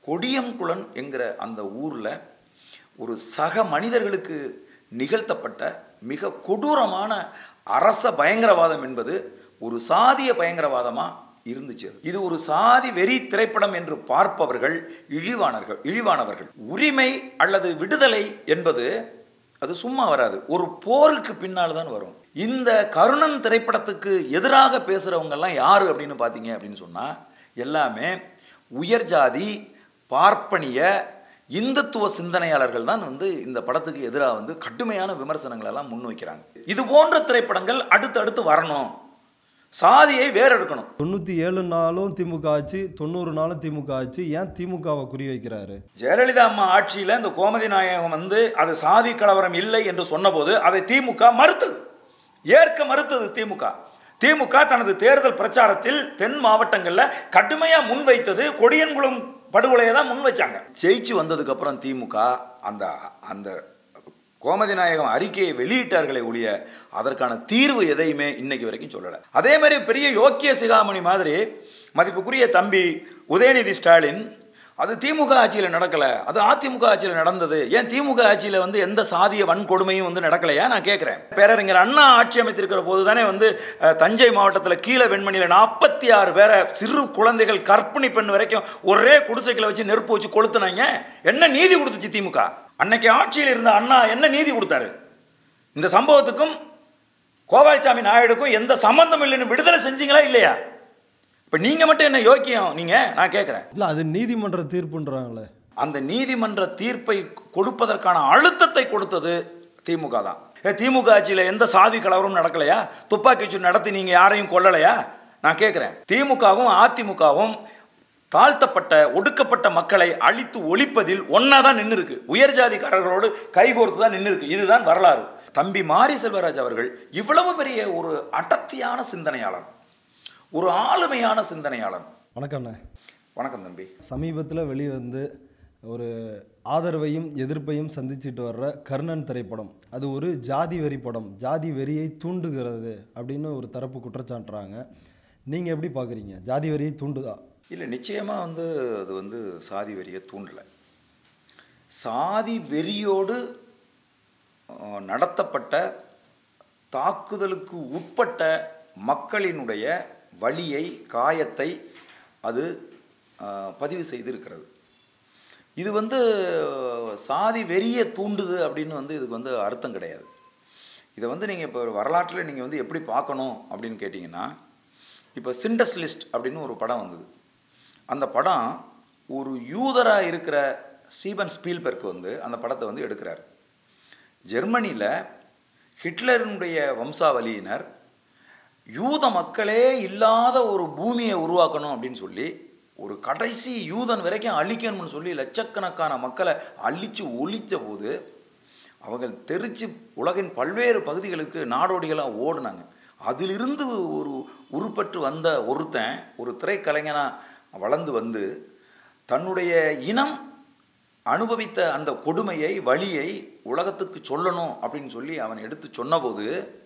கொடியங்குளன் என்கிற அந்த ஊரில் ஒரு சக மனிதர்களுக்கு நிகழ்த்தப்பட்ட மிக கொடூரமான அரச பயங்கரவாதம் என்பது ஒரு சாதிய பயங்கரவாதமாக இருந்துச்சு அது. இது ஒரு சாதி வெறி திரைப்படம் என்று பார்ப்பவர்கள் இழிவானவர்கள் இழிவானவர்கள் உரிமை அல்லது விடுதலை என்பது அது சும்மா வராது ஒரு போருக்கு பின்னால் தான் வரும் இந்த கருணன் திரைப்படத்துக்கு எதிராக பேசுகிறவங்க எல்லாம் யாரு அப்படின்னு பார்த்தீங்க அப்படின்னு சொன்னால் எல்லாமே உயர் ஜாதி பார்ப்பனிய இந்துத்துவ சிந்தனையாளர்கள் தான் வந்து இந்த படத்துக்கு எதிராக வந்து கடுமையான விமர்சனங்கள் எல்லாம் முன்வைக்கிறாங்க இது போன்ற திரைப்படங்கள் அடுத்தடுத்து வரணும் சாதியை வேறெடுக்கணும் தொண்ணூற்றி ஏழு நாளும் திமுக ஆச்சு தொண்ணூறு நாளும் திமுக ஆச்சு ஏன் திமுகவை குறி வைக்கிறாரு ஜெயலலிதா அம்மா ஆட்சியில் இந்த கோமதி நாயகம் வந்து அது சாதி கலவரம் இல்லை என்று சொன்னபோது அதை திமுக மறுத்தது ஏற்க மறுத்தது திமுக திமுக தனது தேர்தல் பிரச்சாரத்தில் தென் மாவட்டங்களில் கடுமையாக முன்வைத்தது கொடியன்குளம் படுகொலையை தான் முன் வச்சாங்க ஜெயிச்சு வந்ததுக்கு அப்புறம் திமுக அந்த அந்த கோமதி நாயகம் அறிக்கையை வெளியிட்டார்களே ஒழிய அதற்கான தீர்வு எதையுமே இன்னைக்கு வரைக்கும் சொல்லலை அதே மாதிரி பெரிய யோக்கிய சிகாமணி மாதிரி மதிப்புக்குரிய தம்பி உதயநிதி ஸ்டாலின் அது திமுக ஆட்சியில் நடக்கலை அது அதிமுக ஆட்சியில் நடந்தது ஏன் திமுக ஆட்சியில் வந்து எந்த சாதிய வன்கொடுமையும் வந்து நடக்கலையா நான் கேட்குறேன் பேரறிஞர் அண்ணா ஆட்சி அமைத்திருக்கிற போது தானே வந்து அஹ், தஞ்சை மாவட்டத்தில் கீழே வெண்மணியில் நாற்பத்தி ஆறு பேரை சிறு குழந்தைகள் கற்பிணி பெண் வரைக்கும் ஒரே குடிசைகளை வச்சு நெருப்பு வச்சு கொளுத்துனாங்க என்ன நீதி கொடுத்துச்சு திமுக அன்னைக்கு ஆட்சியில் இருந்த அண்ணா என்ன நீதி கொடுத்தாரு இந்த சம்பவத்துக்கும் கோபால்சாமி நாயுடுக்கும் எந்த சம்பந்தம் இல்லைன்னு விடுதலை செஞ்சீங்களா இல்லையா இப்போ நீங்கள் மட்டும் என்ன யோக்கியம் நீங்கள் நான் கேட்குறேன் இல்லை அது நீதிமன்ற தீர்ப்புன்றாங்களே அந்த நீதிமன்ற தீர்ப்பை கொடுப்பதற்கான அழுத்தத்தை கொடுத்தது திமுக தான் ஏ திமுக ஆட்சியில் எந்த சாதி கலவரம் நடக்கலையா துப்பாக்கி சூடு நடத்தி நீங்கள் யாரையும் கொல்லலையா நான் கேட்குறேன் திமுகவும் அதிமுகவும் தாழ்த்தப்பட்ட ஒடுக்கப்பட்ட மக்களை அழித்து ஒழிப்பதில் ஒன்றா தான் நின்று இருக்கு உயர் ஜாதிக்காரர்களோடு கைகோர்த்து தான் நின்று இருக்கு இதுதான் வரலாறு தம்பி மாரி செல்வராஜ் அவர்கள் இவ்வளவு பெரிய ஒரு அடர்த்தியான சிந்தனையாளர் ஒரு ஆளுமையான சிந்தனையாளர் வணக்கம்ண்ணே வணக்கம் தம்பி சமீபத்தில் வெளிவந்து ஒரு ஆதரவையும் எதிர்ப்பையும் சந்திச்சுட்டு வர்ற கர்ணன் திரைப்படம் அது ஒரு ஜாதி வெறி படம் ஜாதி வெறியை தூண்டுகிறது அப்படின்னு ஒரு தரப்பு குற்றச்சாட்டுறாங்க நீங்கள் எப்படி பார்க்குறீங்க ஜாதி வெறியை தூண்டுதா இல்லை நிச்சயமாக வந்து அது வந்து சாதி வெறியை தூண்டலை சாதி வெறியோடு அஹ், நடத்தப்பட்ட தாக்குதலுக்கு உட்பட்ட மக்களினுடைய வலியை காயத்தை அது அஹ், பதிவு செய்திருக்கிறது இது வந்து சாதி வெறியை தூண்டுது அப்படின்னு வந்து இதுக்கு வந்து அர்த்தம் கிடையாது இதை வந்து நீங்கள் இப்போ வரலாற்றில் நீங்கள் வந்து எப்படி பார்க்கணும் அப்படின்னு கேட்டிங்கன்னா இப்போ சிண்டஸ் லிஸ்ட் அப்படின்னு ஒரு படம் வந்தது அந்த படம் ஒரு யூதராக இருக்கிற ஸ்டீபன் ஸ்பீல்பெர்க் வந்து அந்த படத்தை வந்து எடுக்கிறார் ஜெர்மனியில் ஹிட்லரினுடைய வம்சாவளியினர் யூத மக்களே இல்லாத ஒரு பூமியை உருவாக்கணும் அப்படின்னு சொல்லி ஒரு கடைசி யூதன் வரைக்கும் அழிக்கணும்னு சொல்லி லட்சக்கணக்கான மக்களை அழித்து ஒழித்த போது அவங்க தெரிச்சு உலகின் பல்வேறு பகுதிகளுக்கு நாடோடிகளாக ஓடுனாங்க அதிலிருந்து ஒரு உருப்பட்டு வந்த ஒருத்தன் ஒரு திரைக்கலைஞனாக வளர்ந்து வந்து தன்னுடைய இனம் அனுபவித்த அந்த கொடுமையை வழியை உலகத்துக்கு சொல்லணும் அப்படின்னு சொல்லி அவன் எடுத்து சொன்னபோது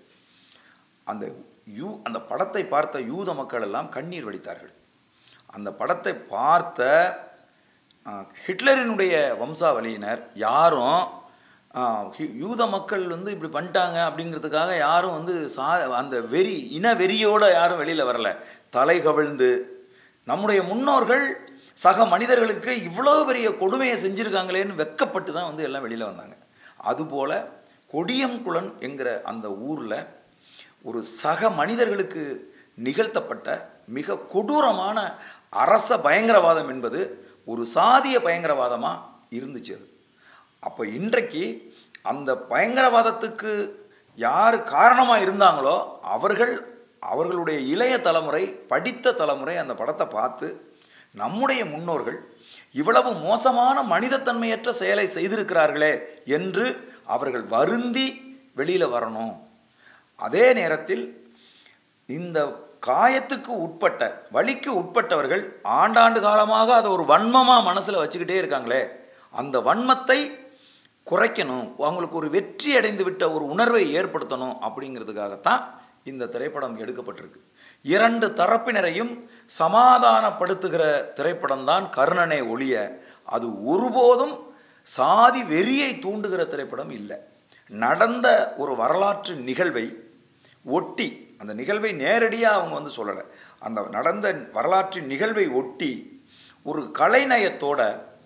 அந்த யூ அந்த படத்தை பார்த்த யூத மக்கள் எல்லாம் கண்ணீர் வடித்தார்கள் அந்த படத்தை பார்த்த அஹ், ஹிட்லரினுடைய வம்சாவளியினர் யாரும் அஹ், ஹி- யூத மக்கள் வந்து இப்படி பண்ணிட்டாங்க அப்படிங்கிறதுக்காக யாரும் வந்து சா அந்த வெறி இன வெறியோட யாரும் வெளியில் வரல தலை கவிழ்ந்து நம்முடைய முன்னோர்கள் சக மனிதர்களுக்கு இவ்வளவு பெரிய கொடுமையை செஞ்சுருக்காங்களேன்னு வெக்கப்பட்டு தான் வந்து எல்லாம் வெளியில் வந்தாங்க அதுபோல் கொடியங்குளன் என்கிற அந்த ஊரில் ஒரு சக மனிதர்களுக்கு நிகழ்த்தப்பட்ட மிக கொடூரமான அரச பயங்கரவாதம் என்பது ஒரு சாதிய பயங்கரவாதமாக இருந்துச்சு அது அப்போ இன்றைக்கு அந்த பயங்கரவாதத்துக்கு யார் காரணமாக இருந்தாங்களோ அவர்கள் அவர்களுடைய இளைய தலைமுறை படித்த தலைமுறை அந்த படத்தை பார்த்து நம்முடைய முன்னோர்கள் இவ்வளவு மோசமான மனிதத்தன்மையற்ற செயலை செய்திருக்கிறார்களே என்று அவர்கள் வருந்தி வெளியில் வரணும் அதே நேரத்தில் இந்த காயத்துக்கு உட்பட்ட வலிக்கு உட்பட்டவர்கள் ஆண்டாண்டு காலமாக அதை ஒரு வன்மமாக மனசில் வச்சுக்கிட்டே இருக்காங்களே அந்த வன்மத்தை குறைக்கணும் அவங்களுக்கு ஒரு வெற்றி அடைந்து விட்ட ஒரு உணர்வை ஏற்படுத்தணும் அப்படிங்கிறதுக்காகத்தான் இந்த திரைப்படம் எடுக்கப்பட்டிருக்கு இரண்டு தரப்பினரையும் சமாதானப்படுத்துகிற திரைப்படம் தான் கருணனை ஒழிய அது ஒருபோதும் சாதி வெறியை தூண்டுகிற திரைப்படம் இல்லை நடந்த ஒரு வரலாற்று நிகழ்வை ஒட்டி அந்த நிகழ்வை நேரடியாக அவங்க வந்து சொல்லலை அந்த நடந்த வரலாற்று நிகழ்வை ஒட்டி ஒரு கலைநயத்தோட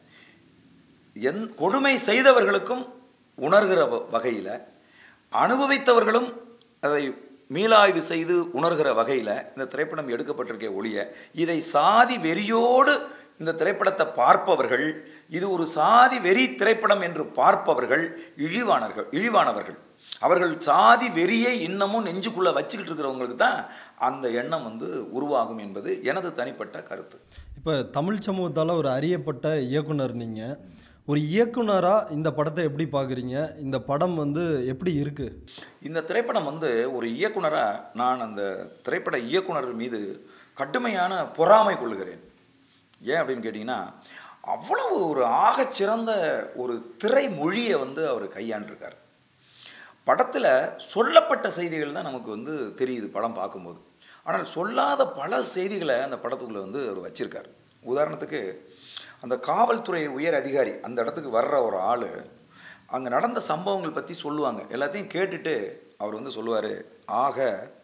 எந் கொடுமை செய்தவர்களுக்கும் உணர்கிற வகையில் அனுபவித்தவர்களும் அதை மீளாய்வு செய்து உணர்கிற வகையில் இந்த திரைப்படம் எடுக்கப்பட்டிருக்கே ஒழிய இதை சாதி வெறியோடு இந்த திரைப்படத்தை பார்ப்பவர்கள் இது ஒரு சாதி வெறி திரைப்படம் என்று பார்ப்பவர்கள் இழிவானவர்கள் இழிவானவர்கள் அவர்கள் சாதி வெறியை இன்னமும் நெஞ்சுக்குள்ளே வச்சுக்கிட்டு இருக்கிறவங்களுக்கு தான் அந்த எண்ணம் வந்து உருவாகும் என்பது எனது தனிப்பட்ட கருத்து இப்போ தமிழ் சமூகத்தால் ஒரு அறியப்பட்ட இயக்குனர் நீங்கள் ஒரு இயக்குனராக இந்த படத்தை எப்படி பார்க்குறீங்க இந்த படம் வந்து எப்படி இருக்குது இந்த திரைப்படம் வந்து ஒரு இயக்குனராக நான் அந்த திரைப்பட இயக்குனர் மீது கடுமையான பொறாமை கொள்ளுகிறேன் ஏன் அப்படின்னு கேட்டிங்கன்னா அவ்வளவு ஒரு ஆகச்சிறந்த ஒரு திரை மொழியை வந்து அவர் கையாண்டிருக்கார் படத்தில் சொல்லப்பட்ட செய்திகள் தான் நமக்கு வந்து தெரியுது படம் பார்க்கும்போது ஆனால் சொல்லாத பல செய்திகளை அந்த படத்துக்குள்ளே வந்து அவர் வச்சிருக்கார் உதாரணத்துக்கு அந்த காவல்துறை உயர் அதிகாரி அந்த இடத்துக்கு வர்ற ஒரு ஆள் அங்கே நடந்த சம்பவங்கள் பற்றி சொல்லுவாங்க எல்லாத்தையும் கேட்டுட்டு அவர் வந்து சொல்லுவார் ஆக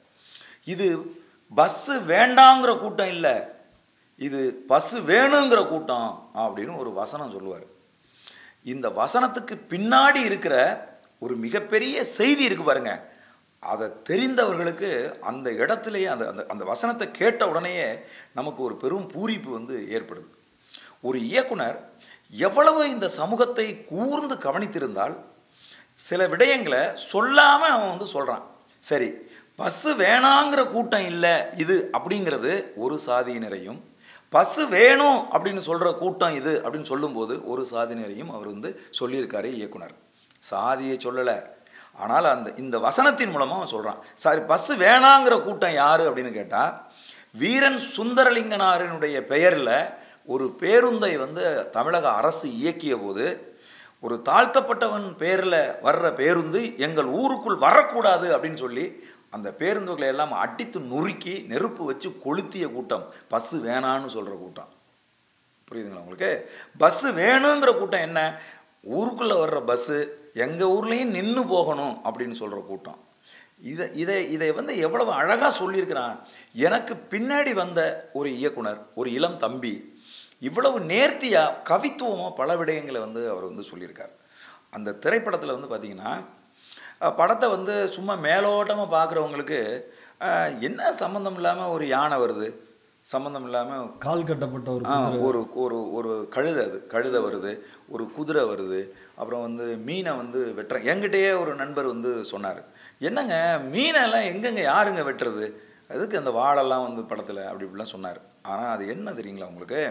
இது பஸ்ஸு வேண்டாங்கிற கூட்டம் இல்லை இது பஸ்ஸு வேணுங்கிற கூட்டம் அப்படின்னு ஒரு வசனம் சொல்லுவார் இந்த வசனத்துக்கு பின்னாடி இருக்கிற ஒரு மிகப்பெரிய செய்தி இருக்கு பாருங்க அதை தெரிந்தவர்களுக்கு அந்த இடத்துலையே அந்த அந்த அந்த வசனத்தை கேட்ட உடனேயே நமக்கு ஒரு பெரும் பூரிப்பு வந்து ஏற்படுது ஒரு இயக்குனர் எவ்வளவு இந்த சமூகத்தை கூர்ந்து கவனித்திருந்தால் சில விடயங்களை சொல்லாமல் அவன் வந்து சொல்கிறான் சரி பஸ்ஸு வேணாங்கிற கூட்டம் இல்லை இது அப்படிங்கிறது ஒரு சாதியினரையும் பஸ்ஸு வேணும் அப்படின்னு சொல்கிற கூட்டம் இது அப்படின்னு சொல்லும்போது ஒரு சாதியினரையும் அவர் வந்து சொல்லியிருக்காரு இயக்குனர் சாதியை சொல்லலை ஆனால் அந்த இந்த வசனத்தின் மூலமாக அவன் சொல்கிறான் சாரி பஸ்ஸு வேணாங்கிற கூட்டம் யார் அப்படின்னு கேட்டால் வீரன் சுந்தரலிங்கனாரினுடைய பெயரில் ஒரு பேருந்தை வந்து தமிழக அரசு இயக்கிய போது ஒரு தாழ்த்தப்பட்டவன் பேரில் வர்ற பேருந்து எங்கள் ஊருக்குள் வரக்கூடாது அப்படின்னு சொல்லி அந்த பேருந்துகளை எல்லாம் அடித்து நொறுக்கி நெருப்பு வச்சு கொளுத்திய கூட்டம் பஸ்ஸு வேணான்னு சொல்கிற கூட்டம் புரியுதுங்களா உங்களுக்கு பஸ்ஸு வேணுங்கிற கூட்டம் என்ன ஊருக்குள்ளே வர்ற பஸ்ஸு எங்கள் ஊர்லேயும் நின்று போகணும் அப்படின்னு சொல்கிற கூட்டம் இதை இதை இதை வந்து எவ்வளவு அழகாக சொல்லியிருக்கிறான் எனக்கு பின்னாடி வந்த ஒரு இயக்குனர் ஒரு இளம் தம்பி இவ்வளவு நேர்த்தியாக கவித்துவமாக பல விடயங்களை வந்து அவர் வந்து சொல்லியிருக்கார் அந்த திரைப்படத்தில் வந்து பார்த்திங்கன்னா அஹ், படத்தை வந்து சும்மா மேலோட்டமாக பார்க்குறவங்களுக்கு அஹ், என்ன சம்மந்தம் இல்லாமல் ஒரு யானை வருது சம்மந்தம் இல்லாமல் கால் கட்டப்பட்ட ஒரு ஆ, ஒரு ஒரு ஒரு கழுதை அது கழுதை வருது ஒரு குதிரை வருது அப்புறம் வந்து மீனை வந்து வெட்டுறேன் என்கிட்டயே ஒரு நண்பர் வந்து சொன்னார் என்னங்க மீனெல்லாம் எங்கெங்க யாருங்க வெட்டுறது அதுக்கு அந்த வாழெல்லாம் வந்து படத்தில் அப்படி இப்படிலாம் சொன்னார் ஆனால் அது என்ன தெரியுங்களா உங்களுக்கு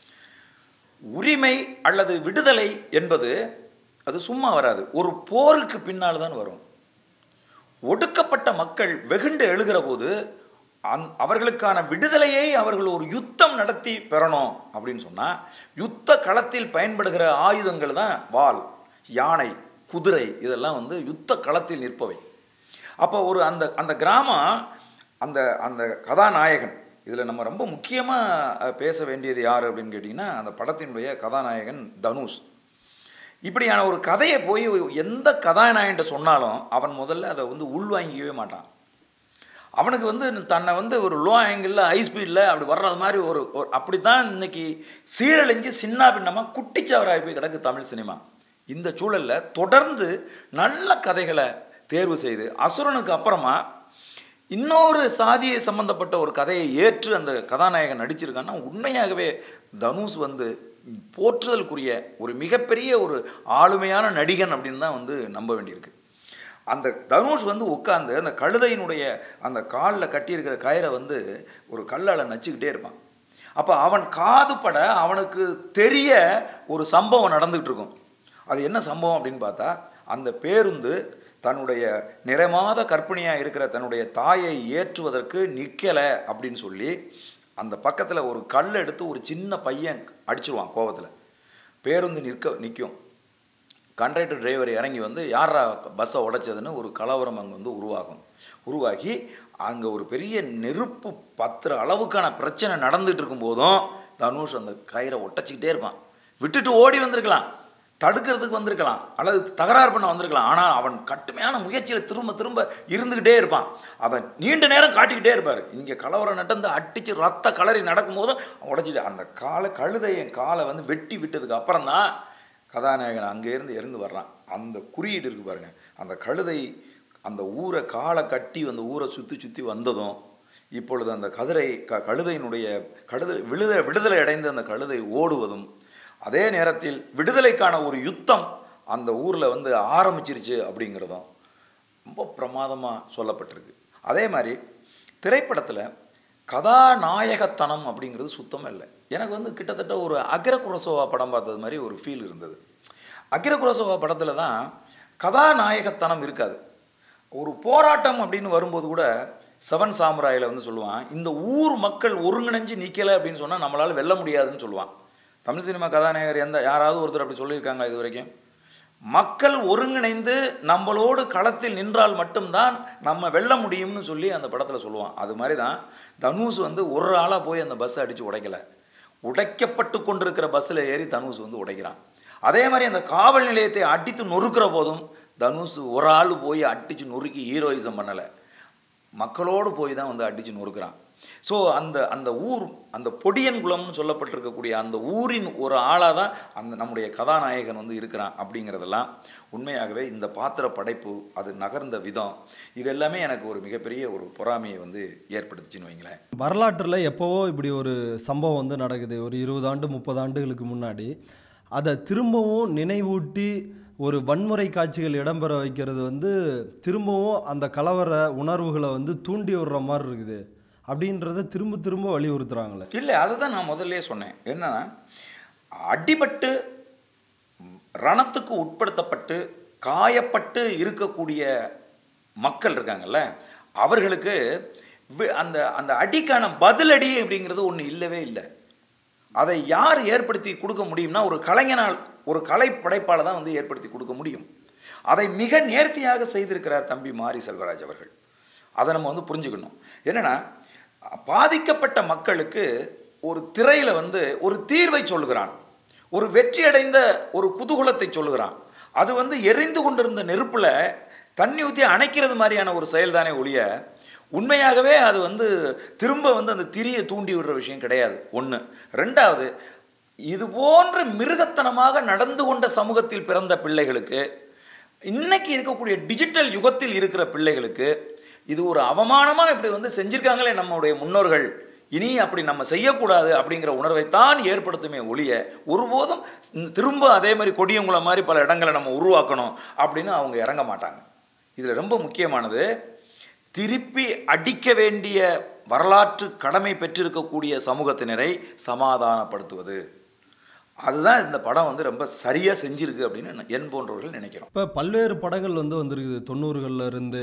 உரிமை அல்லது விடுதலை என்பது அது சும்மா வராது ஒரு போருக்கு பின்னால் தான் வரும் ஒடுக்கப்பட்ட மக்கள் வெகுண்டு எழுகிற போது அந் அவர்களுக்கான விடுதலையை அவர்கள் ஒரு யுத்தம் நடத்தி பெறணும் அப்படின்னு சொன்னால் யுத்த களத்தில் பயன்படுகிற ஆயுதங்கள் தான் வாள் யானை குதிரை இதெல்லாம் வந்து யுத்த களத்தில் நிற்பவை அப்போ ஒரு அந்த அந்த கிராமம் அந்த அந்த கதாநாயகன் இதில் நம்ம ரொம்ப முக்கியமாக பேச வேண்டியது யார் அப்படின்னு கேட்டிங்கன்னா அந்த படத்தினுடைய கதாநாயகன் தனுஷ் இப்படியான ஒரு கதையை போய் எந்த கதாநாயகன்ட்ட சொன்னாலும் அவன் முதல்ல அதை வந்து உள்வாங்கிக்கவே மாட்டான் அவனுக்கு வந்து தன்னை வந்து ஒரு லோ ஆங்கிளில் ஹை ஸ்பீடில் அப்படி வர்றது மாதிரி ஒரு ஒரு அப்படி தான் இன்னைக்கு சீரழிஞ்சு சின்ன பின்னமாக குட்டிச்சவராகி போய் கிடக்கு தமிழ் சினிமா இந்த சூழலில் தொடர்ந்து நல்ல கதைகளை தேர்வு செய்து அசுரனுக்கு அப்புறமா இன்னொரு சாதியை சம்பந்தப்பட்ட ஒரு கதையை ஏற்று அந்த கதாநாயகன் நடிச்சிருக்கான்னா உண்மையாகவே தனுஷ் வந்து போற்றுதலுக்குரிய ஒரு மிகப்பெரிய ஒரு ஆளுமையான நடிகன் அப்படின்னு தான் வந்து நம்ப வேண்டியிருக்கு அந்த தனுஷ் வந்து உட்காந்து அந்த கழுதையினுடைய அந்த காலில் கட்டியிருக்கிற கயிறை வந்து ஒரு கல்லால் நச்சுக்கிட்டே இருப்பான் அப்போ அவன் காதுபட அவனுக்கு தெரிய ஒரு சம்பவம் நடந்துகிட்டு இருக்கும் அது என்ன சம்பவம் அப்படின்னு பார்த்தா அந்த பேருந்து தன்னுடைய நிறைமாத கற்பிணியாக இருக்கிற தன்னுடைய தாயை ஏற்றுவதற்கு நிற்கலை அப்படின்னு சொல்லி அந்த பக்கத்தில் ஒரு கல் எடுத்து ஒரு சின்ன பையன் அடிச்சிருவான் கோவத்தில் பேருந்து நிற்க நிற்கும் கண்டக்டர் டிரைவர் இறங்கி வந்து யாரா பஸ்ஸை உடைச்சதுன்னு ஒரு கலவரம் அங்கே வந்து உருவாகும் உருவாகி அங்கே ஒரு பெரிய நெருப்பு பத்துற அளவுக்கான பிரச்சனை நடந்துட்டு இருக்கும்போதும் தனுஷ் அந்த கயிறை ஒட்டச்சிக்கிட்டே இருப்பான் விட்டுட்டு ஓடி வந்திருக்கலாம் தடுக்கிறதுக்கு வந்திருக்கலாம் அல்லது தகராறு பண்ண வந்திருக்கலாம் ஆனால் அவன் கடுமையான முயற்சியில் திரும்ப திரும்ப இருந்துக்கிட்டே இருப்பான் அவன் நீண்ட நேரம் காட்டிக்கிட்டே இருப்பார் இங்கே கலவரம் நடந்து அடித்து ரத்த கலரி நடக்கும்போது உடச்சிட்டு அந்த காலை கழுதை என் காலை வந்து வெட்டி விட்டதுக்கு அப்புறம் தான் கதாநாயகன் அங்கேருந்து இருந்து வர்றான் அந்த குறியீடு இருக்கு பாருங்க அந்த கழுதை அந்த ஊரை காலை கட்டி அந்த ஊரை சுற்றி சுற்றி வந்ததும் இப்பொழுது அந்த கதிரை க கழுதையினுடைய கழுதை விடுதலை விடுதலை அடைந்த அந்த கழுதை ஓடுவதும் அதே நேரத்தில் விடுதலைக்கான ஒரு யுத்தம் அந்த ஊரில் வந்து ஆரம்பிச்சிருச்சு அப்படிங்கிறதும் ரொம்ப பிரமாதமாக சொல்லப்பட்டிருக்கு அதே மாதிரி திரைப்படத்தில் கதாநாயகத்தனம் அப்படிங்கிறது சுத்தமாக இல்லை எனக்கு வந்து கிட்டத்தட்ட ஒரு அகிர குரசோவா படம் பார்த்தது மாதிரி ஒரு ஃபீல் இருந்தது அகிர குரசோவா படத்தில் தான் கதாநாயகத்தனம் இருக்காது ஒரு போராட்டம் அப்படின்னு வரும்போது கூட செவன் சாமுராயில் வந்து சொல்லுவான் இந்த ஊர் மக்கள் ஒருங்கிணைஞ்சு நிற்கலை அப்படின்னு சொன்னால் நம்மளால் வெல்ல முடியாதுன்னு சொல்லுவான் தமிழ் சினிமா கதாநாயகர் எந்த யாராவது ஒருத்தர் அப்படி சொல்லியிருக்காங்க இது வரைக்கும் மக்கள் ஒருங்கிணைந்து நம்மளோடு களத்தில் நின்றால் மட்டும்தான் நம்ம வெல்ல முடியும்னு சொல்லி அந்த படத்தில் சொல்லுவான் அது மாதிரி தான் தனுஷ் வந்து ஒரு ஆளாக போய் அந்த பஸ்ஸை அடித்து உடைக்கல உடைக்கப்பட்டு கொண்டிருக்கிற பஸ்ஸில் ஏறி தனுஷ் வந்து உடைக்கிறான் அதே மாதிரி அந்த காவல் நிலையத்தை அடித்து நொறுக்கிற போதும் தனுஷ் ஒரு ஆள் போய் அடித்து நொறுக்கி ஹீரோயிசம் பண்ணலை மக்களோடு போய் தான் வந்து அடித்து நொறுக்கிறான் ஸோ அந்த அந்த ஊர் அந்த பொடியன் குலம்னு சொல்லப்பட்டிருக்கக்கூடிய அந்த ஊரின் ஒரு ஆளாக தான் அந்த நம்முடைய கதாநாயகன் வந்து இருக்கிறான் அப்படிங்கிறதெல்லாம் உண்மையாகவே இந்த பாத்திர படைப்பு அது நகர்ந்த விதம் இது எல்லாமே எனக்கு ஒரு மிகப்பெரிய ஒரு பொறாமையை வந்து ஏற்படுத்துச்சுன்னு வைங்களேன் வரலாற்றில் எப்போவோ இப்படி ஒரு சம்பவம் வந்து நடக்குது ஒரு இருபது ஆண்டு முப்பது ஆண்டுகளுக்கு முன்னாடி அதை திரும்பவும் நினைவூட்டி ஒரு வன்முறை காட்சிகள் இடம்பெற வைக்கிறது வந்து திரும்பவும் அந்த கலவர உணர்வுகளை வந்து தூண்டி விடுற மாதிரி இருக்குது அப்படின்றத திரும்ப திரும்ப வலியுறுத்துறாங்களே இல்லை அதை தான் நான் முதல்ல சொன்னேன் என்னன்னா அடிபட்டு ரணத்துக்கு உட்படுத்தப்பட்டு காயப்பட்டு இருக்கக்கூடிய மக்கள் இருக்காங்கல்ல அவர்களுக்கு வி- அந்த அந்த அடிக்கான பதிலடி அப்படிங்கிறது ஒன்று இல்லவே இல்லை அதை யார் ஏற்படுத்தி கொடுக்க முடியும்னா ஒரு கலைஞனால் ஒரு கலை படைப்பால் தான் வந்து ஏற்படுத்தி கொடுக்க முடியும் அதை மிக நேர்த்தியாக செய்திருக்கிறார் தம்பி மாரி செல்வராஜ் அவர்கள் அதை நம்ம வந்து புரிஞ்சுக்கணும் என்னன்னா பாதிக்கப்பட்ட மக்களுக்கு ஒரு திரையில் வந்து ஒரு தீர்வை சொல்லுகிறான் ஒரு வெற்றி அடைந்த ஒரு குதூகலத்தை சொல்லுகிறான் அது வந்து எரிந்து கொண்டிருந்த நெருப்பில் தண்ணி ஊற்றி அணைக்கிறது மாதிரியான ஒரு செயல்தானே ஒழிய உண்மையாகவே அது வந்து திரும்ப வந்து அந்த திரியை தூண்டி விடுற விஷயம் கிடையாது ஒன்று ரெண்டாவது இது போன்ற மிருகத்தனமாக நடந்து கொண்ட சமூகத்தில் பிறந்த பிள்ளைகளுக்கு இன்னைக்கு இருக்கக்கூடிய டிஜிட்டல் யுகத்தில் இருக்கிற பிள்ளைகளுக்கு இது ஒரு அவமானமாக இப்படி வந்து செஞ்சிருக்காங்களே நம்முடைய முன்னோர்கள் இனி அப்படி நம்ம செய்யக்கூடாது அப்படிங்கிற உணர்வைத்தான் ஏற்படுத்துமே ஒழிய ஒருபோதும் திரும்ப அதே மாதிரி கொடியங்குளம் மாதிரி பல இடங்களை நம்ம உருவாக்கணும் அப்படின்னு அவங்க இறங்க மாட்டாங்க இதில் ரொம்ப முக்கியமானது திருப்பி அடிக்க வேண்டிய வரலாற்று கடமை பெற்றிருக்கக்கூடிய சமூகத்தினரை சமாதானப்படுத்துவது அதுதான் இந்த படம் வந்து ரொம்ப சரியாக செஞ்சிருக்கு அப்படின்னு என் போன்றவர்கள் நினைக்கிறோம் இப்போ பல்வேறு படங்கள் வந்து வந்திருக்குது தொண்ணூறுகளில் இருந்து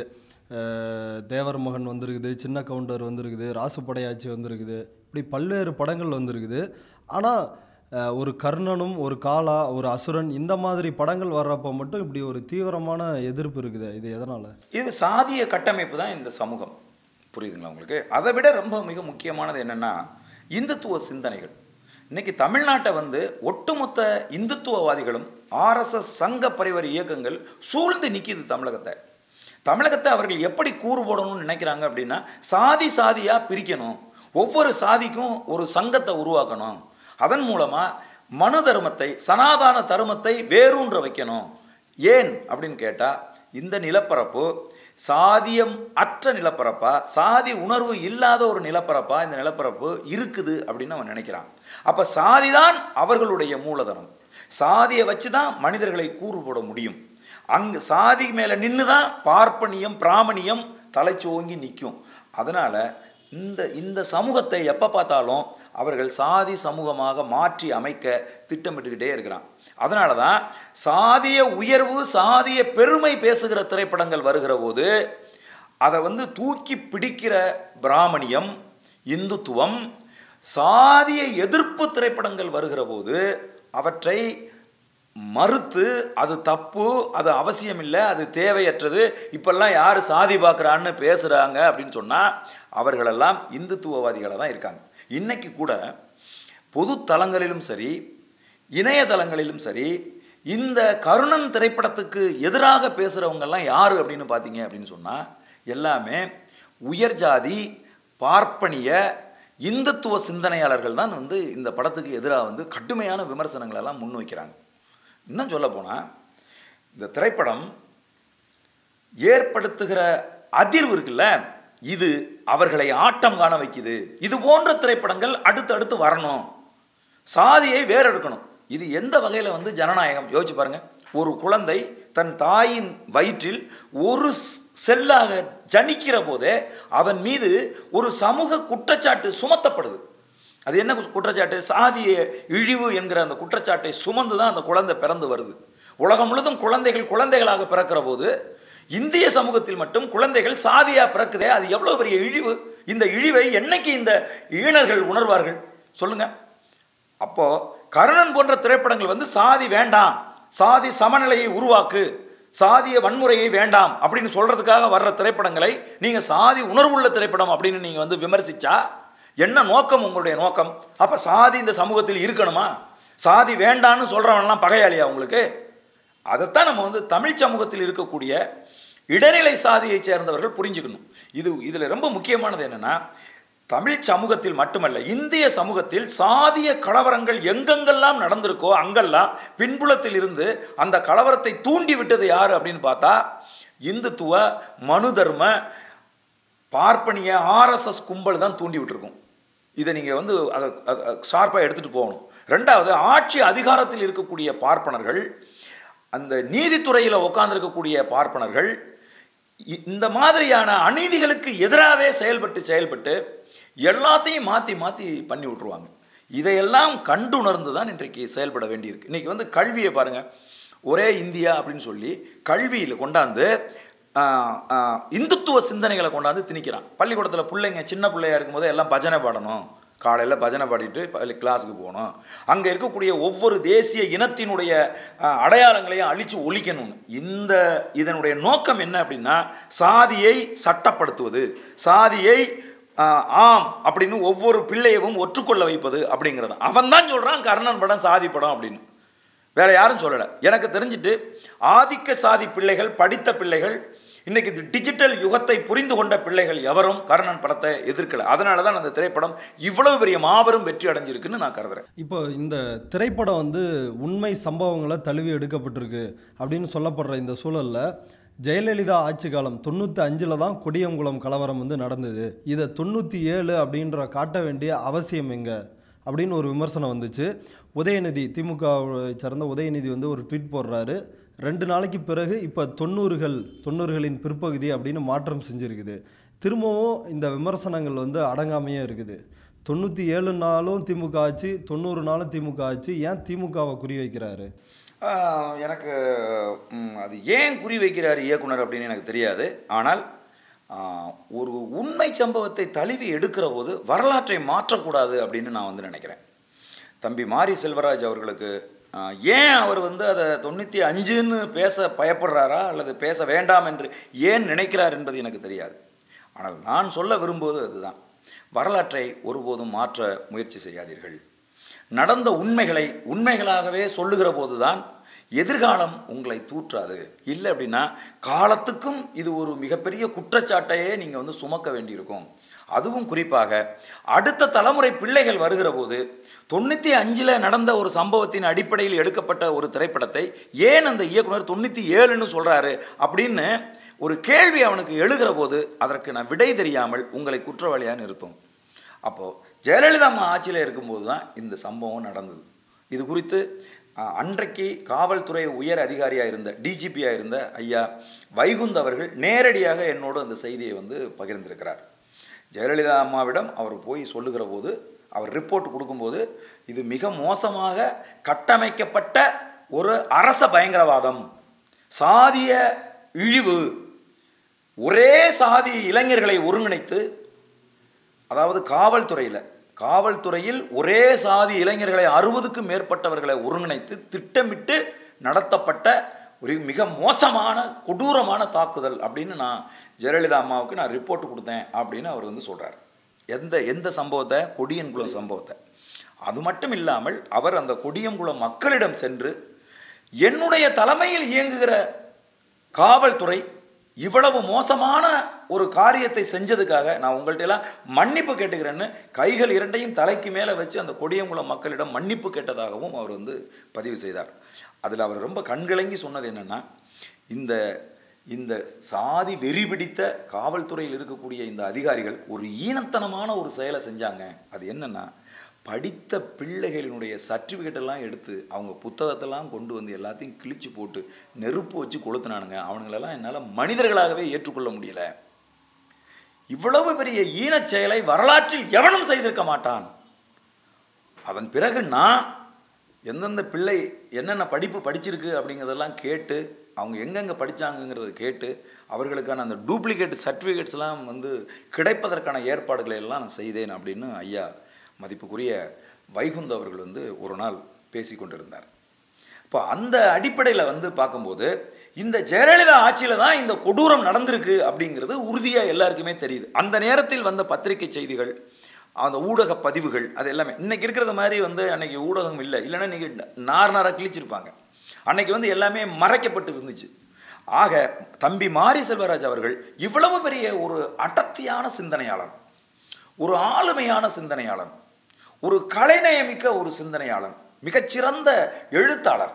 அஹ், தேவர் மகன் வந்திருக்குது சின்ன கவுண்டர் வந்திருக்குது ராசுப்படையாச்சி வந்திருக்குது இப்படி பல்வேறு படங்கள் வந்திருக்குது ஆனால் ஒரு கர்ணனும் ஒரு காலா ஒரு அசுரன் இந்த மாதிரி படங்கள் வர்றப்போ மட்டும் இப்படி ஒரு தீவிரமான எதிர்ப்பு இருக்குது இது எதனால் இது சாதிய கட்டமைப்பு தான் இந்த சமூகம் புரியுதுங்களா உங்களுக்கு அதை விட ரொம்ப மிக முக்கியமானது என்னன்னா இந்துத்துவ சிந்தனைகள் இன்னைக்கு தமிழ்நாட்டை வந்து ஒட்டுமொத்த இந்துத்துவவாதிகளும் ஆர்எஸ்எஸ் சங்க பரிவார இயக்கங்கள் சூழ்ந்து நிற்கிது தமிழகத்தை தமிழகத்தை அவர்கள் எப்படி கூறு போடணும்னு நினைக்கிறாங்க அப்படின்னா சாதி சாதியாக பிரிக்கணும் ஒவ்வொரு சாதிக்கும் ஒரு சங்கத்தை உருவாக்கணும் அதன் மூலமாக மனு தர்மத்தை சனாதான தர்மத்தை வேரூன்ற வைக்கணும் ஏன் அப்படின்னு கேட்டால் இந்த நிலப்பரப்பு சாதியம் அற்ற நிலப்பரப்பா சாதி உணர்வு இல்லாத ஒரு நிலப்பரப்பா இந்த நிலப்பரப்பு இருக்குது அப்படின்னு அவன் நினைக்கிறான் அப்போ சாதிதான் அவர்களுடைய மூலதனம் சாதியை வச்சு தான் மனிதர்களை கூறு போட முடியும் அங்கு சாதி மேலே நின்று தான் பார்ப்பனியம் பிராமணியம் தலைச்சோங்கி நிற்கும் அதனால் இந்த இந்த சமூகத்தை எப்போ பார்த்தாலும் அவர்கள் சாதி சமூகமாக மாற்றி அமைக்க திட்டமிட்டுக்கிட்டே இருக்கிறான் அதனால தான் சாதிய உயர்வு சாதிய பெருமை பேசுகிற திரைப்படங்கள் வருகிற போது அதை வந்து தூக்கி பிடிக்கிற பிராமணியம் இந்துத்துவம் சாதிய எதிர்ப்பு திரைப்படங்கள் வருகிற போது அவற்றை மறுத்து அது தப்பு அது அவசியம் இல்லை அது தேவையற்றது இப்பெல்லாம் யார் சாதி பார்க்குறான்னு பேசுகிறாங்க அப்படின்னு சொன்னால் அவர்களெல்லாம் இந்துத்துவவாதிகளாக தான் இருக்காங்க இன்னைக்கு கூட பொது தளங்களிலும் சரி இணையதளங்களிலும் சரி இந்த கருணன் திரைப்படத்துக்கு எதிராக பேசுகிறவங்கெல்லாம் யார் அப்படின்னு பார்த்தீங்க அப்படின்னு சொன்னால் எல்லாமே உயர் ஜாதி பார்ப்பனிய இந்துத்துவ சிந்தனையாளர்கள் தான் வந்து இந்த படத்துக்கு எதிராக வந்து கடுமையான விமர்சனங்களை எல்லாம் முன்வைக்கிறாங்க இன்னும் சொல்ல போனால் இந்த திரைப்படம் ஏற்படுத்துகிற அதிர்வு இருக்குல்ல இது அவர்களை ஆட்டம் காண வைக்குது இது போன்ற திரைப்படங்கள் அடுத்தடுத்து வரணும் சாதியை வேறெடுக்கணும் இது எந்த வகையில் வந்து ஜனநாயகம் யோசிச்சு பாருங்க ஒரு குழந்தை தன் தாயின் வயிற்றில் ஒரு ஸ்- செல்லாக ஜனிக்கிற போதே அதன் மீது ஒரு சமூக குற்றச்சாட்டு சுமத்தப்படுது அது என்ன கு- குற்றச்சாட்டு சாதிய இழிவு என்கிற அந்த குற்றச்சாட்டை சுமந்து தான் அந்த குழந்தை பிறந்து வருது உலகம் முழுதும் குழந்தைகள் குழந்தைகளாக பிறக்கிற போது இந்திய சமூகத்தில் மட்டும் குழந்தைகள் சாதியா பிறக்குதே அது எவ்வளவு பெரிய இழிவு இந்த இழிவை என்னைக்கு இந்த ஈனர்கள் உணர்வார்கள் சொல்லுங்க அப்போ கர்ணன் போன்ற திரைப்படங்கள் வந்து சாதி வேண்டாம் சாதி சமநிலையை உருவாக்கு சாதிய வன்முறையை வேண்டாம் அப்படின்னு சொல்றதுக்காக வர்ற திரைப்படங்களை நீங்க சாதி உணர்வுள்ள திரைப்படம் அப்படின்னு நீங்க வந்து விமர்சிச்சா என்ன நோக்கம் உங்களுடைய நோக்கம் அப்ப சாதி இந்த சமூகத்தில் இருக்கணுமா சாதி வேண்டான்னு சொல்றவன்லாம் பகையாளியா உங்களுக்கு அதைத்தான் நம்ம வந்து தமிழ் சமூகத்தில் இருக்கக்கூடிய இடைநிலை சாதியைச் சேர்ந்தவர்கள் புரிஞ்சுக்கணும் இது இதில் ரொம்ப முக்கியமானது என்னன்னா தமிழ் சமூகத்தில் மட்டுமல்ல இந்திய சமூகத்தில் சாதிய கலவரங்கள் எங்கெங்கெல்லாம் நடந்திருக்கோ அங்கெல்லாம் பின்புலத்தில் இருந்து அந்த கலவரத்தை தூண்டி விட்டது யார் அப்படின்னு பார்த்தா இந்துத்துவ மனு தர்ம பார்ப்பனிய ஆர்எஸ்எஸ் கும்பல் தான் தூண்டி விட்டுருக்கும் இதை நீங்கள் வந்து அதை ஷார்ப்பாக எடுத்துகிட்டு போகணும் ரெண்டாவது ஆட்சி அதிகாரத்தில் இருக்கக்கூடிய பார்ப்பனர்கள் அந்த நீதித்துறையில் உட்கார்ந்திருக்கக்கூடிய பார்ப்பனர்கள் இ- இந்த மாதிரியான அநீதிகளுக்கு எதிராகவே செயல்பட்டு செயல்பட்டு எல்லாத்தையும் மாற்றி மாற்றி பண்ணி விட்ருவாங்க இதையெல்லாம் கண்டுணர்ந்து தான் இன்றைக்கு செயல்பட வேண்டியிருக்கு இன்னைக்கு வந்து கல்வியை பாருங்கள் ஒரே இந்தியா அப்படின்னு சொல்லி கல்வியில் கொண்டாந்து ஆஹ், ஆஹ், இந்துத்துவ சிந்தனைகளை கொண்டாந்து திணிக்கிறான் பள்ளிக்கூடத்தில் பிள்ளைங்க சின்ன பிள்ளையா இருக்கும்போது எல்லாம் பஜனை பாடணும் காலையில் பஜனை பாடிட்டு பள்ளி கிளாஸுக்கு போகணும் அங்கே இருக்கக்கூடிய ஒவ்வொரு தேசிய இனத்தினுடைய அஹ், அடையாளங்களையும் அழித்து ஒழிக்கணும் இந்த இதனுடைய நோக்கம் என்ன அப்படின்னா சாதியை சட்டப்படுத்துவது சாதியை அஹ், ஆம் அப்படின்னு ஒவ்வொரு பிள்ளையவும் ஒற்றுக்கொள்ள வைப்பது அப்படிங்கிறது அவன் தான் சொல்கிறான் கர்ணன் படம் சாதி படம் அப்படின்னு வேற யாரும் சொல்லலை எனக்கு தெரிஞ்சுட்டு ஆதிக்க சாதி பிள்ளைகள் படித்த பிள்ளைகள் இன்னைக்கு இது டிஜிட்டல் யுகத்தை புரிந்து கொண்ட பிள்ளைகள் எவரும் கர்ணன் படத்தை எதிர்க்கல அதனால தான் அந்த திரைப்படம் இவ்வளவு பெரிய மாபெரும் வெற்றி அடைஞ்சிருக்குன்னு நான் கருதுறேன் இப்போ இந்த திரைப்படம் வந்து உண்மை சம்பவங்களை தழுவி எடுக்கப்பட்டிருக்கு அப்படின்னு சொல்லப்படுற இந்த சூழலில் ஜெயலலிதா ஆட்சி காலம் தொண்ணூற்றி அஞ்சில் தான் கொடியங்குளம் கலவரம் வந்து நடந்தது இதை தொண்ணூற்றி ஏழு அப்படின்ற காட்ட வேண்டிய அவசியம் எங்க அப்படின்னு ஒரு விமர்சனம் வந்துச்சு உதயநிதி திமுகவை சேர்ந்த உதயநிதி வந்து ஒரு ட்வீட் போடுறாரு ரெண்டு நாளைக்கு பிறகு இப்போ தொண்ணூறுகள் தொண்ணூறுகளின் பிற்பகுதி அப்படின்னு மாற்றம் செஞ்சுருக்குது திரும்பவும் இந்த விமர்சனங்கள் வந்து அடங்காமையே இருக்குது தொண்ணூற்றி ஏழு நாளும் திமுக ஆச்சு தொண்ணூறு நாளும் திமுக ஆச்சு ஏன் திமுகவை குறி வைக்கிறாரு ஆஹ் எனக்கு ம், அது ஏன் குறி வைக்கிறார் இயக்குனர் அப்படின்னு எனக்கு தெரியாது ஆனால் ஆஹ், ஒரு உண்மை சம்பவத்தை தழுவி எடுக்கிற போது வரலாற்றை மாற்றக்கூடாது அப்படின்னு நான் வந்து நினைக்கிறேன் தம்பி மாரி செல்வராஜ் அவர்களுக்கு ஆஹ், ஏன் அவர் வந்து அதை தொண்ணூற்றி அஞ்சுன்னு பேச பயப்படுறாரா அல்லது பேச வேண்டாம் என்று ஏன் நினைக்கிறார் என்பது எனக்கு தெரியாது ஆனால் நான் சொல்ல விரும்புவது அதுதான் வரலாற்றை ஒருபோதும் மாற்ற முயற்சி செய்யாதீர்கள் நடந்த உண்மைகளை உண்மைகளாகவே சொல்லுகிற போதுதான் எதிர்காலம் உங்களை தூற்றாது இல்லை அப்படின்னா காலத்துக்கும் இது ஒரு மிகப்பெரிய குற்றச்சாட்டையே நீங்கள் வந்து சுமக்க வேண்டியிருக்கும் அதுவும் குறிப்பாக அடுத்த தலைமுறை பிள்ளைகள் வருகிற போது தொண்ணூற்றி அஞ்சில் நடந்த ஒரு சம்பவத்தின் அடிப்படையில் எடுக்கப்பட்ட ஒரு திரைப்படத்தை ஏன் அந்த இயக்குனர் தொண்ணூற்றி ஏழுன்னு சொல்கிறாரு அப்படின்னு ஒரு கேள்வி அவனுக்கு எழுகிற போது அதற்கு நான் விடை தெரியாமல் உங்களை குற்றவாளியாக நிறுத்தும் அப்போது ஜெயலலிதா அம்மா ஆட்சியில் இருக்கும்போது தான் இந்த சம்பவம் நடந்தது இது குறித்து அஹ், அன்றைக்கு காவல்துறை உயர் அதிகாரியாக இருந்த டிஜிபியாக இருந்த ஐயா வைகுந்த் அவர்கள் நேரடியாக என்னோடு அந்த செய்தியை வந்து பகிர்ந்திருக்கிறார் ஜெயலலிதா அம்மாவிடம் அவர் போய் சொல்லுகிற போது அவர் ரிப்போர்ட் கொடுக்கும்போது இது மிக மோசமாக கட்டமைக்கப்பட்ட ஒரு அரச பயங்கரவாதம் சாதிய இழிவு ஒரே சாதி இளைஞர்களை ஒருங்கிணைத்து அதாவது காவல்துறையில் காவல்துறையில் ஒரே சாதி இளைஞர்களை அறுபதுக்கும் மேற்பட்டவர்களை ஒருங்கிணைத்து திட்டமிட்டு நடத்தப்பட்ட ஒரு மிக மோசமான கொடூரமான தாக்குதல் அப்படின்னு நான் ஜெயலலிதா அம்மாவுக்கு நான் ரிப்போர்ட் கொடுத்தேன் அப்படின்னு அவர் வந்து சொல்கிறார் எந்த எந்த சம்பவத்தை கொடியன்குளம் சம்பவத்தை அது மட்டும் இல்லாமல் அவர் அந்த கொடியங்குளம் மக்களிடம் சென்று என்னுடைய தலைமையில் இயங்குகிற காவல்துறை இவ்வளவு மோசமான ஒரு காரியத்தை செஞ்சதுக்காக நான் உங்கள்ட்ட எல்லாம் மன்னிப்பு கேட்டுக்கிறேன்னு கைகள் இரண்டையும் தலைக்கு மேலே வச்சு அந்த கொடியங்குளம் மக்களிடம் மன்னிப்பு கேட்டதாகவும் அவர் வந்து பதிவு செய்தார் அதில் அவர் ரொம்ப கண்கலங்கி சொன்னது என்னன்னா இந்த இந்த சாதி வெறி பிடித்த காவல்துறையில் இருக்கக்கூடிய இந்த அதிகாரிகள் ஒரு ஈனத்தனமான ஒரு செயலை செஞ்சாங்க அது என்னன்னா படித்த பிள்ளைகளினுடைய சர்டிஃபிகேட் எல்லாம் எடுத்து அவங்க புத்தகத்தெல்லாம் கொண்டு வந்து எல்லாத்தையும் கிழிச்சு போட்டு நெருப்பு வச்சு கொளுத்துனானுங்க அவனுங்களெல்லாம் என்னால் மனிதர்களாகவே ஏற்றுக்கொள்ள முடியல இவ்வளவு பெரிய ஈனச் செயலை வரலாற்றில் எவனும் செய்திருக்க மாட்டான் அதன் பிறகு நான் எந்தெந்த பிள்ளை என்னென்ன படிப்பு படிச்சிருக்கு அப்படிங்கிறதெல்லாம் கேட்டு அவங்க எங்கெங்கே படித்தாங்கங்கிறத கேட்டு அவர்களுக்கான அந்த டூப்ளிகேட் சர்டிஃபிகேட்ஸ்லாம் வந்து கிடைப்பதற்கான ஏற்பாடுகளை எல்லாம் நான் செய்தேன் அப்படின்னு ஐயா மதிப்புக்குரிய வைகுந்த அவர்கள் வந்து ஒரு நாள் பேசி கொண்டிருந்தார் இப்போ அந்த அடிப்படையில் வந்து பார்க்கும்போது இந்த ஜெயலலிதா ஆட்சியில் தான் இந்த கொடூரம் நடந்திருக்கு அப்படிங்கிறது உறுதியாக எல்லாருக்குமே தெரியுது அந்த நேரத்தில் வந்த பத்திரிகை செய்திகள் அந்த ஊடக பதிவுகள் அது எல்லாமே இன்னைக்கு இருக்கிறது மாதிரி வந்து அன்னைக்கு ஊடகம் இல்லை இல்லைன்னா இன்னைக்கு நார் நாராக கிழிச்சிருப்பாங்க அன்னைக்கு வந்து எல்லாமே மறைக்கப்பட்டு இருந்துச்சு ஆக தம்பி மாரி செல்வராஜ் அவர்கள் இவ்வளவு பெரிய ஒரு அடர்த்தியான சிந்தனையாளர் ஒரு ஆளுமையான சிந்தனையாளன் ஒரு கலைநயமிக்க ஒரு சிந்தனையாளன் மிகச்சிறந்த எழுத்தாளர்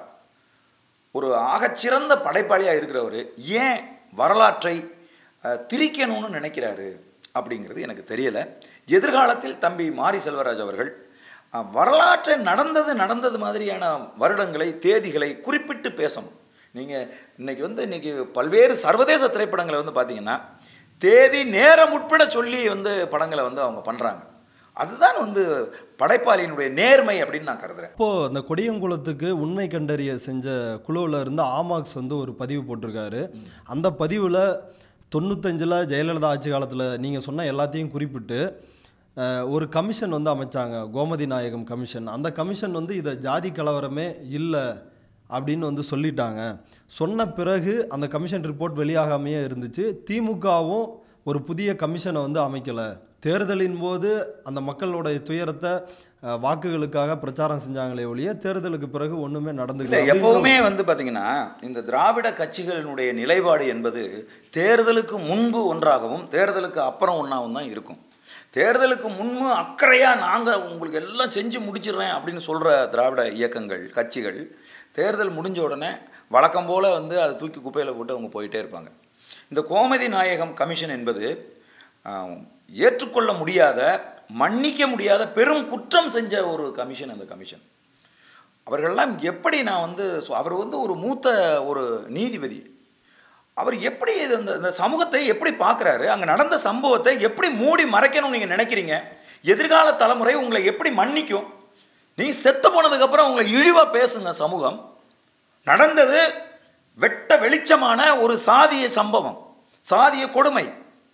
ஒரு ஆகச்சிறந்த படைப்பாளியாக இருக்கிறவர் ஏன் வரலாற்றை அஹ், திரிக்கணும்னு நினைக்கிறாரு அப்படிங்கிறது எனக்கு தெரியல எதிர்காலத்தில் தம்பி மாரி செல்வராஜ் அவர்கள் அஹ், வரலாற்றை நடந்தது நடந்தது மாதிரியான வருடங்களை தேதிகளை குறிப்பிட்டு பேசணும் நீங்கள் இன்னைக்கு வந்து இன்னைக்கு பல்வேறு சர்வதேச திரைப்படங்களை வந்து பார்த்தீங்கன்னா தேதி நேரம் உட்பட சொல்லி வந்து படங்களை வந்து அவங்க பண்ணுறாங்க அதுதான் வந்து படைப்பாளியினுடைய நேர்மை அப்படின்னு நான் கருதுறேன் இப்போ அந்த கொடியங்குளத்துக்கு உண்மை கண்டறிய செஞ்ச குழுவில் இருந்து ஆமாக்ஸ் வந்து ஒரு பதிவு போட்டிருக்காரு அந்த பதிவில் தொண்ணூத்தஞ்சில் ஜெயலலிதா ஆட்சி காலத்தில் நீங்கள் சொன்ன எல்லாத்தையும் குறிப்பிட்டு அஹ், ஒரு கமிஷன் வந்து அமைச்சாங்க கோமதி நாயகம் கமிஷன் அந்த கமிஷன் வந்து இதை ஜாதி கலவரமே இல்லை அப்படின்னு வந்து சொல்லிட்டாங்க சொன்ன பிறகு அந்த கமிஷன் ரிப்போர்ட் வெளியாகாமையே இருந்துச்சு திமுகவும் ஒரு புதிய கமிஷனை வந்து அமைக்கலை தேர்தலின் போது அந்த மக்களுடைய துயரத்தை அஹ், வாக்குகளுக்காக பிரச்சாரம் செஞ்சாங்களே ஒழிய தேர்தலுக்கு பிறகு ஒன்றுமே இல்லை நடந்துக்கல எப்பவுமே வந்து பார்த்தீங்கன்னா இந்த திராவிட கட்சிகளினுடைய நிலைப்பாடு என்பது தேர்தலுக்கு முன்பு ஒன்றாகவும் தேர்தலுக்கு அப்புறம் ஒன்றாகவும் தான் இருக்கும் தேர்தலுக்கு முன்பு அக்கறையாக நாங்கள் உங்களுக்கு எல்லாம் செஞ்சு முடிச்சிடுறேன் அப்படின்னு சொல்கிற திராவிட இயக்கங்கள் கட்சிகள் தேர்தல் முடிஞ்ச உடனே வழக்கம் போல் வந்து அதை தூக்கி குப்பையில் போட்டு அவங்க போயிட்டே இருப்பாங்க இந்த கோமதி நாயகம் கமிஷன் என்பது ஆஹ், ஏற்றுக்கொள்ள முடியாத மன்னிக்க முடியாத பெரும் குற்றம் செஞ்ச ஒரு கமிஷன் அந்த கமிஷன் அவர்களெல்லாம் எப்படி நான் வந்து சொ- அவர் வந்து ஒரு மூத்த ஒரு நீதிபதி அவர் எப்படி இது இந்த இந்த சமூகத்தை எப்படி பார்க்குறாரு அங்கே நடந்த சம்பவத்தை எப்படி மூடி மறைக்கணும்னு நீங்கள் நினைக்கிறீங்க எதிர்கால தலைமுறை உங்களை எப்படி மன்னிக்கும் நீங்கள் செத்து போனதுக்கப்புறம் உங்களை இழிவாக பேசுங்க சமூகம் நடந்தது வெட்ட வெளிச்சமான ஒரு சாதிய சம்பவம் சாதிய கொடுமை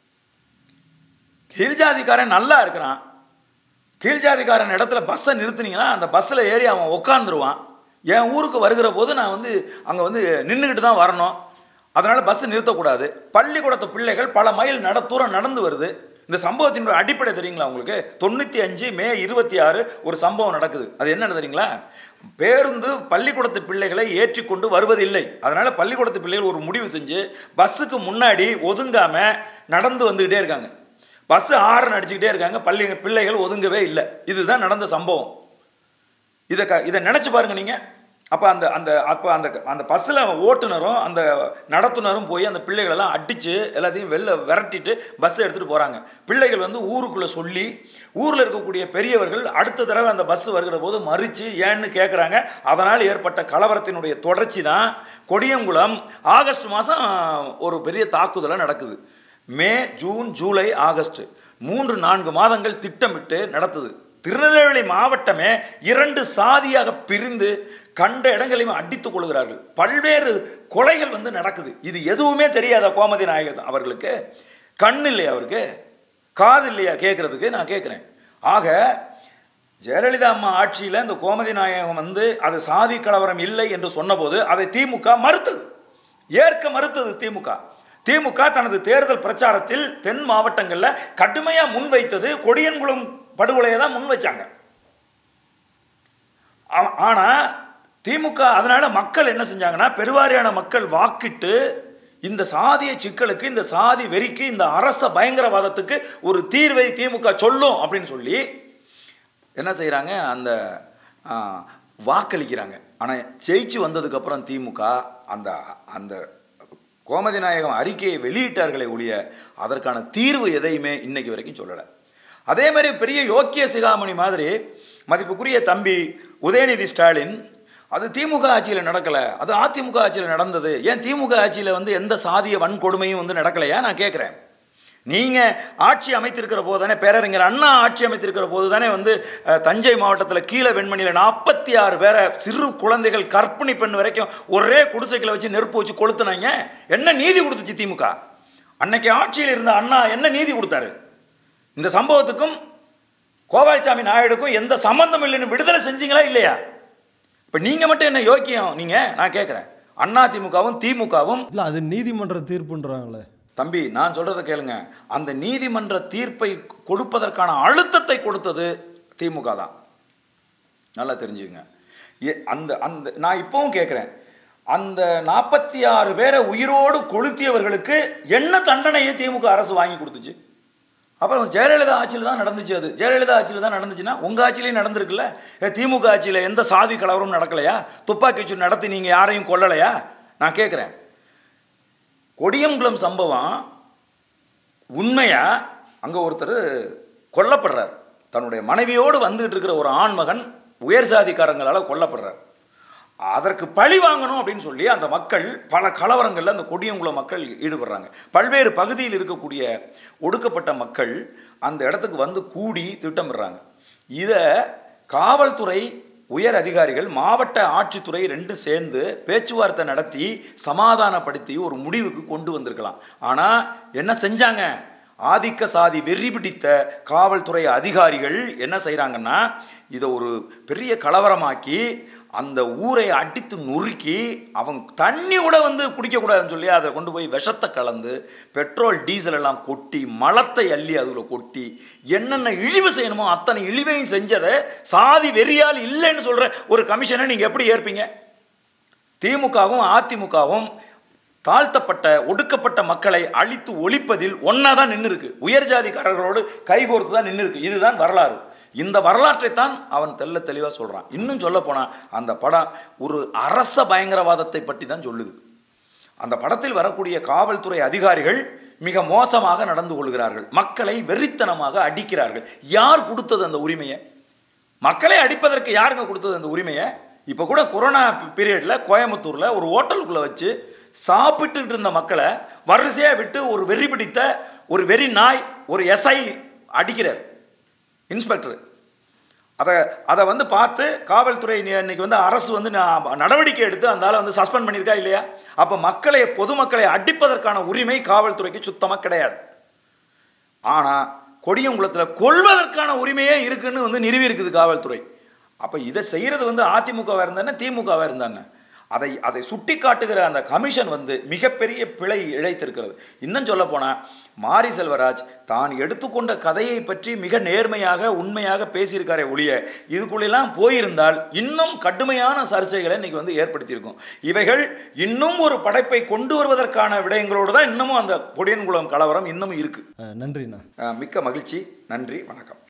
கீழ் ஜாதிக்காரன் நல்லா இருக்கிறான் கீழ் ஜாதிக்காரன் இடத்துல பஸ்ஸை நிறுத்துனீங்கன்னா அந்த பஸ்ஸில் ஏறி அவன் உட்காந்துருவான் என் ஊருக்கு வருகிற போது நான் வந்து அங்கே வந்து நின்றுக்கிட்டு தான் வரணும் அதனால் பஸ்ஸை நிறுத்தக்கூடாது பள்ளிக்கூடத்து பிள்ளைகள் பல மைல் நட தூரம் நடந்து வருது இந்த சம்பவத்தினுடைய அடிப்படை தெரியுங்களா உங்களுக்கு தொண்ணூற்றி அஞ்சு மே இருபத்தி ஆறு ஒரு சம்பவம் நடக்குது அது என்னன்னு தெரியுங்களா பேருந்து பள்ளிக்கூடத்து பிள்ளைகளை ஏற்றிக்கொண்டு வருவதில்லை அதனால் பள்ளிக்கூடத்து பிள்ளைகள் ஒரு முடிவு செஞ்சு பஸ்ஸுக்கு முன்னாடி ஒதுங்காம நடந்து வந்துக்கிட்டே இருக்காங்க பஸ் ஆரன் அடிச்சுக்கிட்டே இருக்காங்க பள்ளி பிள்ளைகள் ஒதுங்கவே இல்லை இதுதான் நடந்த சம்பவம் இதை க இதை நினச்சி பாருங்க நீங்கள் அப்போ அந்த அந்த அப்போ அந்த அந்த பஸ்ஸில் ஓட்டுநரும் அந்த நடத்துனரும் போய் அந்த பிள்ளைகளெல்லாம் அடித்து எல்லாத்தையும் வெளில விரட்டிட்டு பஸ்ஸை எடுத்துகிட்டு போகிறாங்க பிள்ளைகள் வந்து ஊருக்குள்ளே சொல்லி ஊரில் இருக்கக்கூடிய பெரியவர்கள் அடுத்த தடவை அந்த பஸ் வருகிற போது மறித்து ஏன்னு கேட்குறாங்க அதனால் ஏற்பட்ட கலவரத்தினுடைய தொடர்ச்சி தான் கொடியங்குளம் ஆகஸ்ட் மாதம் ஒரு பெரிய தாக்குதலாக நடக்குது மே ஜூன் ஜூலை ஆகஸ்ட் மூன்று நான்கு மாதங்கள் திட்டமிட்டு நடத்துது திருநெல்வேலி மாவட்டமே இரண்டு சாதியாக பிரிந்து கண்ட இடங்களையும் அடித்துக் கொள்கிறார்கள் பல்வேறு கொலைகள் வந்து நடக்குது இது எதுவுமே தெரியாத கோமதி நாயகர் அவர்களுக்கு கண் இல்லையா அவருக்கு காது இல்லையா கேட்கறதுக்கு நான் கேட்குறேன் ஆக ஜெயலலிதா அம்மா ஆட்சியில் இந்த கோமதி நாயகம் வந்து அது சாதி கலவரம் இல்லை என்று சொன்னபோது அதை திமுக மறுத்தது ஏற்க மறுத்தது திமுக திமுக தனது தேர்தல் பிரச்சாரத்தில் தென் மாவட்டங்களில் கடுமையாக முன்வைத்தது கொடியன்குளம் படுகொலையை தான் முன் வச்சாங்க ஆ- ஆனா திமுக அதனால மக்கள் என்ன செஞ்சாங்கன்னா பெருவாரியான மக்கள் வாக்கிட்டு இந்த சாதிய சிக்கலுக்கு இந்த சாதி வெறிக்கு இந்த அரச பயங்கரவாதத்துக்கு ஒரு தீர்வை திமுக சொல்லும் அப்படின்னு சொல்லி என்ன செய்கிறாங்க அந்த ஆ, வாக்களிக்கிறாங்க ஆனால் ஜெயிச்சு வந்ததுக்கப்புறம் திமுக அந்த அந்த கோமதி நாயகம் அறிக்கையை வெளியிட்டார்களே ஒழிய அதற்கான தீர்வு எதையுமே இன்னைக்கு வரைக்கும் சொல்லலை அதே மாதிரி பெரிய யோக்கிய சிகாமணி மாதிரி மதிப்புக்குரிய தம்பி உதயநிதி ஸ்டாலின் அது திமுக ஆட்சியில் நடக்கலை அது அதிமுக ஆட்சியில் நடந்தது ஏன் திமுக ஆட்சியில் வந்து எந்த சாதிய வன்கொடுமையும் வந்து நடக்கலையா நான் கேட்குறேன் நீங்கள் ஆட்சி அமைத்திருக்கிற போது தானே பேரறிஞர் அண்ணா ஆட்சி அமைத்திருக்கிற போது தானே வந்து அஹ், தஞ்சை மாவட்டத்தில் கீழே வெண்மணியில் நாற்பத்தி ஆறு பேரை சிறு குழந்தைகள் கர்ப்பிணி பெண் வரைக்கும் ஒரே குடிசைகளை வச்சு நெருப்பு வச்சு கொளுத்துனாங்க என்ன நீதி கொடுத்துச்சு திமுக அன்னைக்கு ஆட்சியில் இருந்த அண்ணா என்ன நீதி கொடுத்தாரு இந்த சம்பவத்துக்கும் கோபால்சாமி நாயுடுக்கும் எந்த சம்பந்தம் இல்லைன்னு விடுதலை செஞ்சீங்களா இல்லையா இப்போ நீங்கள் மட்டும் என்ன யோக்கியம் நீங்கள் நான் கேட்குறேன் அண்ணா திமுகவும் திமுகவும் இல்லை அது நீதிமன்ற தீர்ப்புன்றாங்களே தம்பி நான் சொல்றதை கேளுங்க அந்த நீதிமன்ற தீர்ப்பை கொடுப்பதற்கான அழுத்தத்தை கொடுத்தது திமுக தான் நல்லா தெரிஞ்சுக்கங்க ஏ- அந்த அந்த நான் இப்பவும் கேட்குறேன் அந்த நாற்பத்தி ஆறு பேரை உயிரோடு கொளுத்தியவர்களுக்கு என்ன தண்டனையை திமுக அரசு வாங்கி கொடுத்துச்சு அப்புறம் ஜெயலலிதா ஆட்சியில் தான் நடந்துச்சு அது ஜெயலலிதா ஆட்சியில் தான் நடந்துச்சுன்னா உங்கள் ஆட்சியிலையும் நடந்திருக்குல்ல ஏ, திமுக ஆட்சியில் எந்த சாதி கலவரம் நடக்கலையா துப்பாக்கி சூடு நடத்தி நீங்கள் யாரையும் கொல்லலையா நான் கேட்குறேன் கொடியங்குளம் சம்பவம் உண்மையா அங்கே ஒருத்தர் கொல்லப்படுறார் தன்னுடைய மனைவியோடு வந்துகிட்டு இருக்கிற ஒரு ஆண்மகன் உயர் சாதிக்காரங்களால் கொல்லப்படுறார் அதற்கு பழி வாங்கணும் அப்படின்னு சொல்லி அந்த மக்கள் பல கலவரங்களில் அந்த கொடியங்குளம் மக்கள் ஈடுபடுறாங்க பல்வேறு பகுதியில் இருக்கக்கூடிய ஒடுக்கப்பட்ட மக்கள் அந்த இடத்துக்கு வந்து கூடி திட்டமிடுறாங்க இதை காவல்துறை உயர் அதிகாரிகள் மாவட்ட ஆட்சித்துறை ரெண்டும் சேர்ந்து பேச்சுவார்த்தை நடத்தி சமாதானப்படுத்தி ஒரு முடிவுக்கு கொண்டு வந்திருக்கலாம் ஆனால் என்ன செஞ்சாங்க ஆதிக்க சாதி வெறி பிடித்த காவல்துறை அதிகாரிகள் என்ன செய்கிறாங்கன்னா இதை ஒரு பெரிய கலவரமாக்கி அந்த ஊரை அடித்து நொறுக்கி அவன் தண்ணி கூட வந்து குடிக்கக்கூடாதுன்னு சொல்லி அதை கொண்டு போய் விஷத்தை கலந்து பெட்ரோல் டீசல் எல்லாம் கொட்டி மலத்தை அள்ளி அதில் கொட்டி என்னென்ன இழிவு செய்யணுமோ அத்தனை இழிவையும் செஞ்சதை சாதி வெறியால் இல்லைன்னு சொல்கிற ஒரு கமிஷனை நீங்கள் எப்படி ஏற்பீங்க திமுகவும் அதிமுகவும் தாழ்த்தப்பட்ட ஒடுக்கப்பட்ட மக்களை அழித்து ஒழிப்பதில் ஒன்றா தான் நின்று இருக்கு உயர் ஜாதிக்காரர்களோடு கைகோர்த்து தான் நின்று இருக்கு இதுதான் வரலாறு இந்த வரலாற்றை தான் அவன் தெள்ள தெளிவாக சொல்கிறான் இன்னும் சொல்ல போனால் அந்த படம் ஒரு அரச பயங்கரவாதத்தை பற்றி தான் சொல்லுது அந்த படத்தில் வரக்கூடிய காவல்துறை அதிகாரிகள் மிக மோசமாக நடந்து கொள்கிறார்கள் மக்களை வெறித்தனமாக அடிக்கிறார்கள் யார் கொடுத்தது அந்த உரிமையை மக்களை அடிப்பதற்கு யாருங்க கொடுத்தது அந்த உரிமையை இப்போ கூட கொரோனா பீரியடில் கோயம்புத்தூரில் ஒரு ஹோட்டலுக்குள்ளே வச்சு சாப்பிட்டுட்டு இருந்த மக்களை வரிசையாக விட்டு ஒரு வெறி பிடித்த ஒரு வெறி நாய் ஒரு எஸ்ஐ அடிக்கிறார் இன்ஸ்பெக்டர் அதை அதை வந்து பார்த்து காவல்துறை நி- இன்னைக்கு வந்து அரசு வந்து ந- நடவடிக்கை எடுத்து அந்த ஆளை வந்து சஸ்பெண்ட் பண்ணியிருக்கா இல்லையா அப்போ மக்களை பொதுமக்களை அடிப்பதற்கான உரிமை காவல்துறைக்கு சுத்தமாக கிடையாது ஆனால் கொடியங்குளத்தில் கொள்வதற்கான உரிமையே இருக்குன்னு வந்து நிறுவி இருக்குது காவல்துறை அப்போ இதை செய்கிறது வந்து அதிமுகவாக இருந்தானே திமுகவாக இருந்தானே அதை அதை சுட்டி காட்டுகிற அந்த கமிஷன் வந்து மிகப்பெரிய பிழை இழைத்திருக்கிறது இன்னும் சொல்ல போனால் மாரி செல்வராஜ் தான் எடுத்துக்கொண்ட கதையை பற்றி மிக நேர்மையாக உண்மையாக பேசியிருக்காரே ஒழிய இதுக்குள்ளெல்லாம் போயிருந்தால் இன்னும் கடுமையான சர்ச்சைகளை இன்னைக்கு வந்து ஏற்படுத்தியிருக்கும் இவைகள் இன்னும் ஒரு படைப்பை கொண்டு வருவதற்கான விடயங்களோடு தான் இன்னமும் அந்த பொடியன்குளம் கலவரம் இன்னமும் இருக்கு அஹ், நன்றிண்ணா அஹ் மிக்க மகிழ்ச்சி நன்றி வணக்கம்